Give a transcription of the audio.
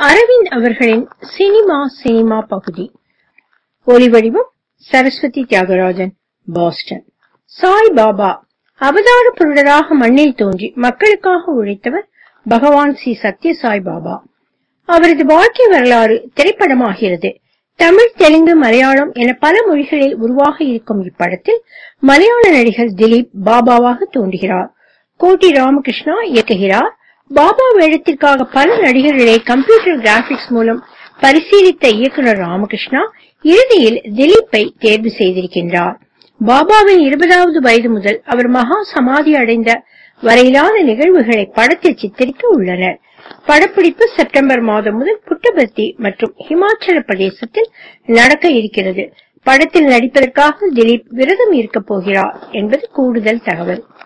அரவிந்த் அவர்களின் cinema cinema பகுதி ஒலிவடிவம் சரஸ்வதி தியாகராஜன் பாஸ்டன் சாய் பாபா அவதார புருடராக மண்ணில் தோன்றி மக்களுக்காக உழைத்தவர் பகவான் ஸ்ரீ சத்ய சாய் பாபா அவரது வாழ்க்கை வரலாறு திரைப்படமாகிறது தமிழ் தெலுங்கு மலையாளம் என பல மொழிகளில் உருவாக இருக்கும் இப்படத்தில் மலையாள நடிகர் திலீப் பாபாவாக தோன்றுகிறார் கோட்டி ராமகிருஷ்ணா இயக்குகிறார் பாபா வேடத்திற்காக பல நடிகர்களை கம்ப்யூட்டர் கிராபிக்ஸ் மூலம் பரிசீலித்த இயக்குனர் ராமகிருஷ்ணா இறுதியில் திலீப்பை தேர்வு செய்திருக்கின்றார் பாபாவின் இருபதாவது வயது முதல் அவர் மகா சமாதி அடைந்த வரையிலான நிகழ்வுகளை படத்தில் சித்தரிக்க உள்ளனர் படப்பிடிப்பு செப்டம்பர் மாதம் முதல் புட்டபர்த்தி மற்றும் ஹிமாச்சல பிரதேசத்தில் நடக்க இருக்கிறது படத்தில் நடிப்பதற்காக திலீப் விரதம் இருக்கப் போகிறார் என்பது கூடுதல் தகவல்